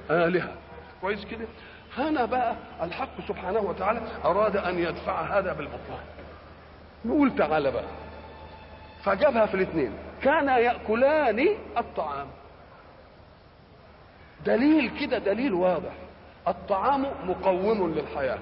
آلهة كويس كده هنا بقى الحق سبحانه وتعالى أراد أن يدفع هذا بالبطلان نقول تعالى بقى فجابها في الاثنين كان يأكلان الطعام دليل كده دليل واضح الطعام مقوم للحياة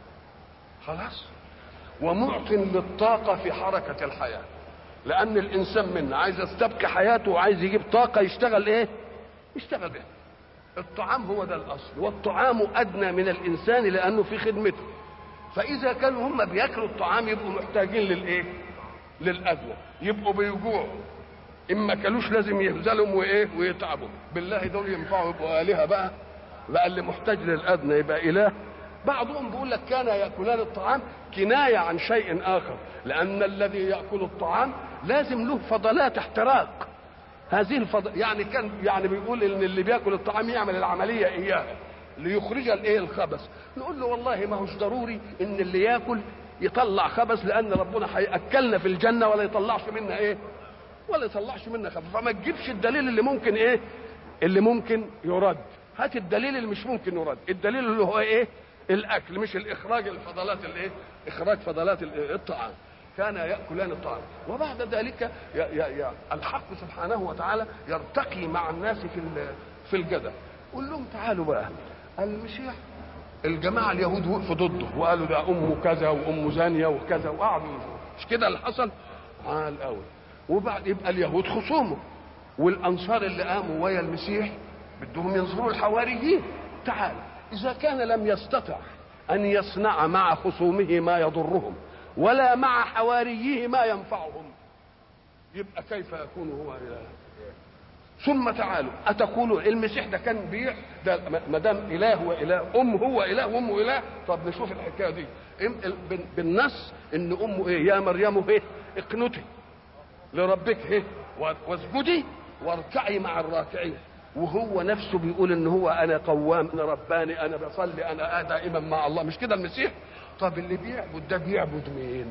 خلاص ومعط للطاقة في حركة الحياة لأن الإنسان منا عايز يستبقي حياته وعايز يجيب طاقة يشتغل إيه؟ يشتغل بها الطعام هو ده الأصل والطعام أدنى من الإنسان لأنه في خدمته فإذا كانوا هم بياكلوا الطعام يبقوا محتاجين للإيه؟ للأدنى يبقوا بيجوعوا إما كلوش لازم يهزلهم وإيه؟ ويتعبوا بالله دول ينفعوا يبقوا آلهة بقى بقى اللي محتاج للأدنى يبقى إله بعضهم بيقول لك كان ياكلان الطعام كنايه عن شيء اخر لان الذي ياكل الطعام لازم له فضلات احتراق هذه الفضل يعني كان يعني بيقول ان اللي بياكل الطعام يعمل العمليه اياها ليخرج الايه الخبث نقول له والله ما هوش ضروري ان اللي ياكل يطلع خبث لان ربنا هياكلنا في الجنه ولا يطلعش منا ايه ولا يطلعش منا خبث فما تجيبش الدليل اللي ممكن ايه اللي ممكن يرد هات الدليل اللي مش ممكن يرد الدليل اللي هو ايه الاكل مش الاخراج الفضلات الايه اخراج فضلات الطعام كان ياكلان الطعام وبعد ذلك ي ي ي الحق سبحانه وتعالى يرتقي مع الناس في في الجدل قول لهم تعالوا بقى المسيح الجماعه اليهود وقفوا ضده وقالوا ده امه كذا وامه زانيه وكذا وقعدوا مش كده اللي حصل عال قوي وبعد يبقى اليهود خصومه والانصار اللي قاموا ويا المسيح بدهم ينصروا الحواريين تعال إذا كان لم يستطع أن يصنع مع خصومه ما يضرهم ولا مع حواريه ما ينفعهم يبقى كيف يكون هو إله ثم تعالوا أتقولوا المسيح ده كان بيع ده ما دام إله وإله أم هو إله وأمه إله طب نشوف الحكاية دي بالنص إن أمه إيه يا مريم إيه اقنتي لربك إيه واسجدي واركعي مع الراكعين وهو نفسه بيقول ان هو انا قوام انا رباني انا بصلي انا دائما مع الله مش كده المسيح طب اللي بيعبد ده بيعبد مين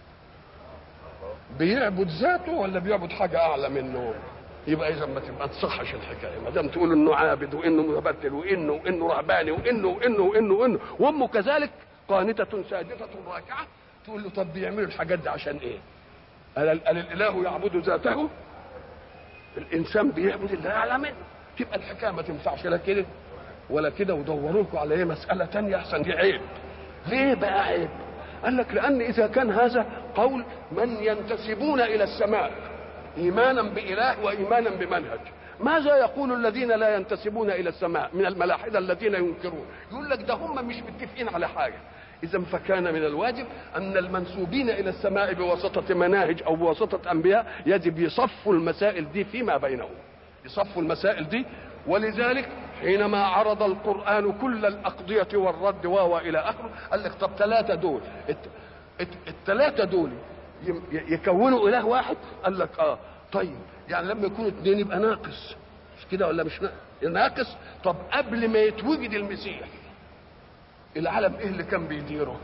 بيعبد ذاته ولا بيعبد حاجه اعلى منه يبقى اذا ما تبقى تصحش الحكايه ما دام تقول انه عابد وانه مبتل وانه وانه رهباني وانه وانه وانه وانه وامه كذلك قانته ساجده راكعه تقول له طب بيعملوا الحاجات دي عشان ايه؟ قال الاله يعبد ذاته الانسان بيعبد الله اعلى منه تبقى الحكايه ما تنفعش لا كده ولا كده ودوروا لكم على ايه مساله تانية احسن دي عيب ليه بقى عيب قال لك لان اذا كان هذا قول من ينتسبون الى السماء ايمانا باله وايمانا بمنهج ماذا يقول الذين لا ينتسبون الى السماء من الملاحده الذين ينكرون يقول لك ده هم مش متفقين على حاجه إذا فكان من الواجب أن المنسوبين إلى السماء بواسطة مناهج أو بواسطة أنبياء يجب يصفوا المسائل دي فيما بينهم يصفوا المسائل دي ولذلك حينما عرض القرآن كل الأقضية والرد وهو إلى آخره قال لك طب ثلاثة دول الثلاثة دول يكونوا إله واحد قال لك آه طيب يعني لما يكونوا اثنين يبقى ناقص مش كده ولا مش ناقص طب قبل ما يتوجد المسيح العالم ايه اللي كان بيديره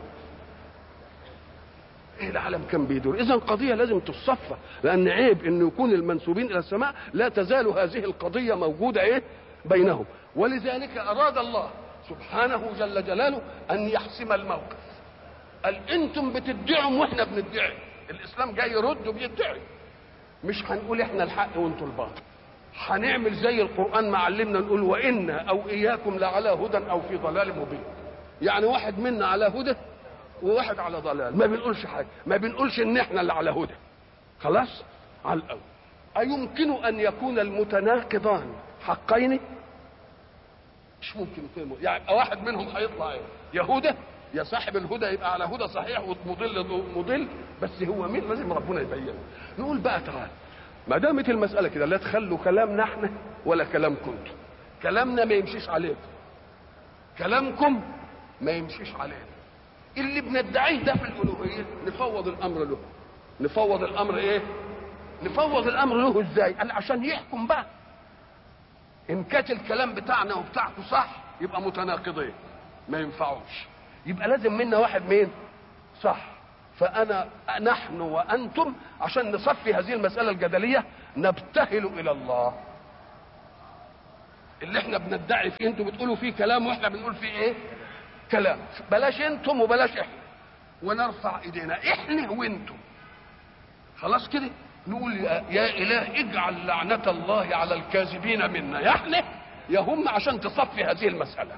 ايه العالم كان بيدور اذا قضيه لازم تصفى لان عيب انه يكون المنسوبين الى السماء لا تزال هذه القضيه موجوده ايه بينهم ولذلك اراد الله سبحانه جل جلاله ان يحسم الموقف قال انتم بتدعوا واحنا بندعي الاسلام جاي يرد وبيدعي مش هنقول احنا الحق وانتم الباطل هنعمل زي القران ما علمنا نقول وانا او اياكم لعلى هدى او في ضلال مبين يعني واحد منا على هدى وواحد على ضلال ما بنقولش حاجه ما بنقولش ان احنا اللي على هدى خلاص على الاول ايمكن ان يكون المتناقضان حقين مش ممكن يكون يعني واحد منهم هيطلع ايه يهوده يا صاحب الهدى يبقى على هدى صحيح ومضل مضل بس هو مين لازم ربنا يبين نقول بقى تعال ما دامت المساله كده لا تخلوا كلامنا احنا ولا كلامكم انتم كلامنا ما يمشيش عليكم كلامكم ما يمشيش علينا اللي بندعيه ده في الالوهيه نفوض الامر له نفوض الامر ايه نفوض الامر له ازاي قال عشان يحكم بقى ان كانت الكلام بتاعنا وبتاعكم صح يبقى متناقضين ما ينفعوش يبقى لازم منا واحد مين صح فانا نحن وانتم عشان نصفي هذه المساله الجدليه نبتهل الى الله اللي احنا بندعي فيه انتوا بتقولوا فيه كلام واحنا بنقول فيه ايه كلام بلاش انتم وبلاش احنا ونرفع ايدينا احنا وانتم خلاص كده نقول يا, يا اله اجعل لعنه الله على الكاذبين منا يا احنا يا هم عشان تصفي هذه المساله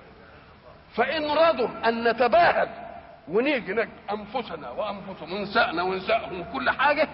فان رضوا ان نتباهل ونيجي نجد انفسنا وانفسهم ونسائنا ونسائهم وكل حاجه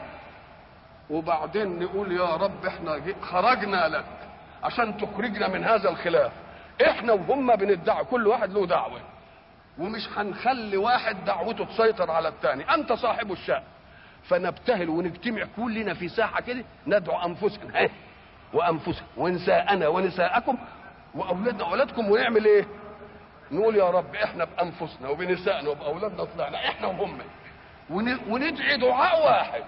وبعدين نقول يا رب احنا خرجنا لك عشان تخرجنا من هذا الخلاف احنا وهم بندعي كل واحد له دعوه ومش هنخلي واحد دعوته تسيطر على الثاني انت صاحب الشأن فنبتهل ونجتمع كلنا في ساحه كده ندعو انفسنا ايه وانفسنا ونساءنا ونساءكم واولادنا واولادكم ونعمل ايه نقول يا رب احنا بانفسنا وبنسائنا وباولادنا طلعنا احنا وهم وندعي دعاء واحد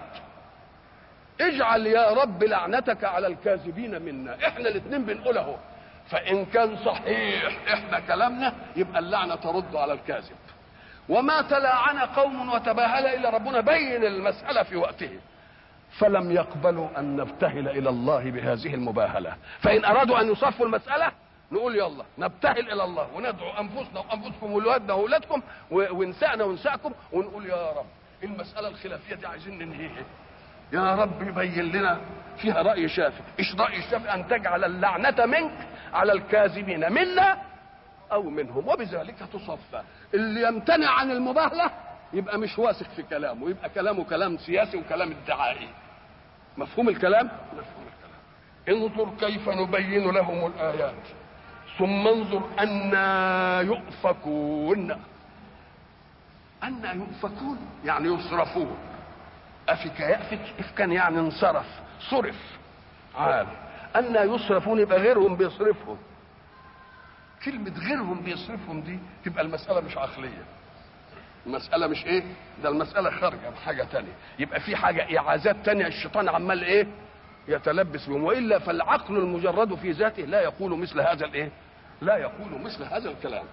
اجعل يا رب لعنتك على الكاذبين منا احنا الاثنين بنقول اهو فان كان صحيح احنا كلامنا يبقى اللعنه ترد على الكاذب وما تلاعن قوم وتباهل الا ربنا بين المساله في وقته فلم يقبلوا ان نبتهل الى الله بهذه المباهله فان ارادوا ان يصفوا المساله نقول يلا نبتهل الى الله وندعو انفسنا وانفسكم واولادنا واولادكم ونسائنا ونسائكم ونقول يا رب المساله الخلافيه دي عايزين ننهيها يا رب يبين لنا فيها راي شافي ايش راي الشافي ان تجعل اللعنه منك على الكاذبين منا او منهم وبذلك تصفى اللي يمتنع عن المباهله يبقى مش واثق في كلامه يبقى كلامه كلام سياسي وكلام ادعائي مفهوم الكلام مفهوم الكلام انظر كيف نبين لهم الايات ثم انظر أنا يؤفكون أنا يؤفكون يعني يصرفون أفك يأفك إفكا يعني انصرف صرف عال أنا يصرفون يبقى غيرهم بيصرفهم كلمة غيرهم بيصرفهم دي تبقى المسألة مش عقلية المسألة مش ايه ده المسألة خارجة بحاجة تانية يبقى في حاجة إعازات تانية الشيطان عمال ايه يتلبس بهم وإلا فالعقل المجرد في ذاته لا يقول مثل هذا الايه لا يقول مثل هذا الكلام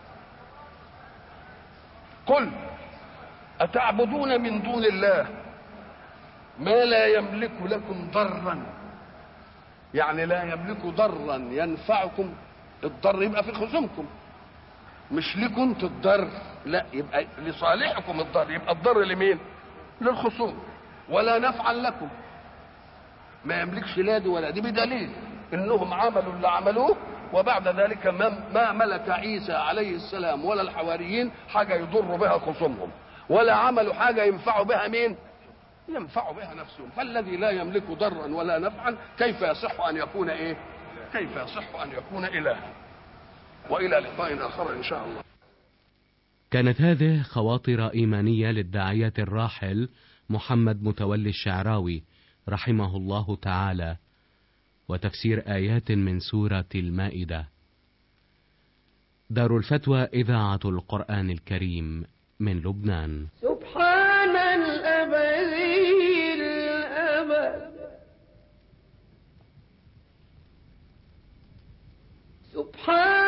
قل أتعبدون من دون الله ما لا يملك لكم ضرا يعني لا يملك ضرا ينفعكم الضر يبقى في خصومكم مش لكم انتوا الضر لا يبقى لصالحكم الضر يبقى الضر لمين للخصوم ولا نفعا لكم ما يملكش لا دي ولا دي بدليل انهم عملوا اللي عملوه وبعد ذلك ما, ما ملك عيسى عليه السلام ولا الحواريين حاجه يضر بها خصومهم ولا عملوا حاجه ينفعوا بها مين ينفعوا بها نفسهم فالذي لا يملك ضرا ولا نفعا كيف يصح ان يكون ايه كيف يصح ان يكون الها والى لقاء اخر ان شاء الله كانت هذه خواطر ايمانيه للداعيه الراحل محمد متولي الشعراوي رحمه الله تعالى وتفسير ايات من سوره المائده دار الفتوى اذاعه القران الكريم من لبنان سبحان الأبدي الأبد سبحان